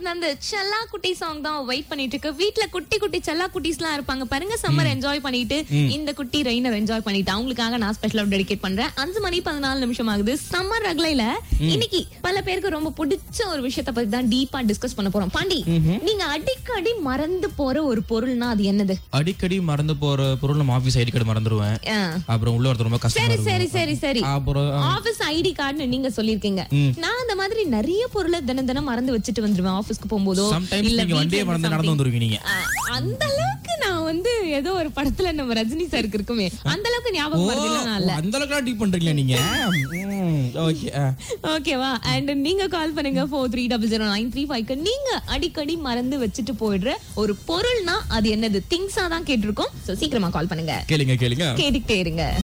இருந்து அந்த செல்லா குட்டி சாங் தான் வெயிட் பண்ணிட்டு இருக்கு வீட்ல குட்டி குட்டி செல்லா குட்டீஸ் எல்லாம் இருப்பாங்க பாருங்க சம்மர் என்ஜாய் பண்ணிட்டு இந்த குட்டி ரெயினர் என்ஜாய் பண்ணிட்டு அவங்களுக்காக நான் ஸ்பெஷலா டெடிகேட் பண்றேன் அஞ்சு மணி பதினாலு நிமிஷம் ஆகுது சம்மர் ரகலையில இன்னைக்கு பல பேருக்கு ரொம்ப பிடிச்ச ஒரு விஷயத்த பத்தி தான் டீப்பா டிஸ்கஸ் பண்ண போறோம் பாண்டி நீங்க அடிக்கடி மறந்து போற ஒரு பொருள்னா அது என்னது அடிக்கடி மறந்து போற பொருள் நம்ம ஆபீஸ் ஐடி கார்டு மறந்துடுவேன் ஆ. அப்புறம் உள்ள ஒருத்தர் ரொம்ப கஷ்டமா சரி இருக்கும் சரி சரி சரி அப்புறம் ஆபீஸ் ஐடி கார்டுன்னு நீங்க சொல்லிருக்கீங்க நான் அந்த மாதிரி நிறைய பொருளை தினம் தினம் மறந்து வச்சுட்டு வந்துருவேன் ஆபீஸ்க்கு போகும்போதோ சம்டைம்ஸ் இல்ல நீங்க வண்டியே வீட்ல மறந்து இருந்து நடந்து வந்துருவீங்க நீங்க ஆ, அந்த அளவுக்கு நான் வந்து ஏதோ ஒரு படத்துல நம்ம ரஜினி சாருக்கு இருக்குமே அந்த அளவுக்கு ஞாபகம் வருது நான் ஓ, அந்த அளவுக்கு டீப் பண்றீங்களா நீங்க ஓகே ஓகேவா அண்ட் நீங்க கால் பண்ணுங்க four three double zero nine three ஃபைவ்க்கு நீங்க அடிக்கடி மறந்து வச்சுட்டு போயிடுற ஒரு பொருள்னா அது என்னது திங்ஸா தான் கேட்டிருக்கோம் சோ சீக்கிரமா கால் பண்ணுங்க கேளுங்க கேளுங்க கேட்டுக்கிட்டே இருங்க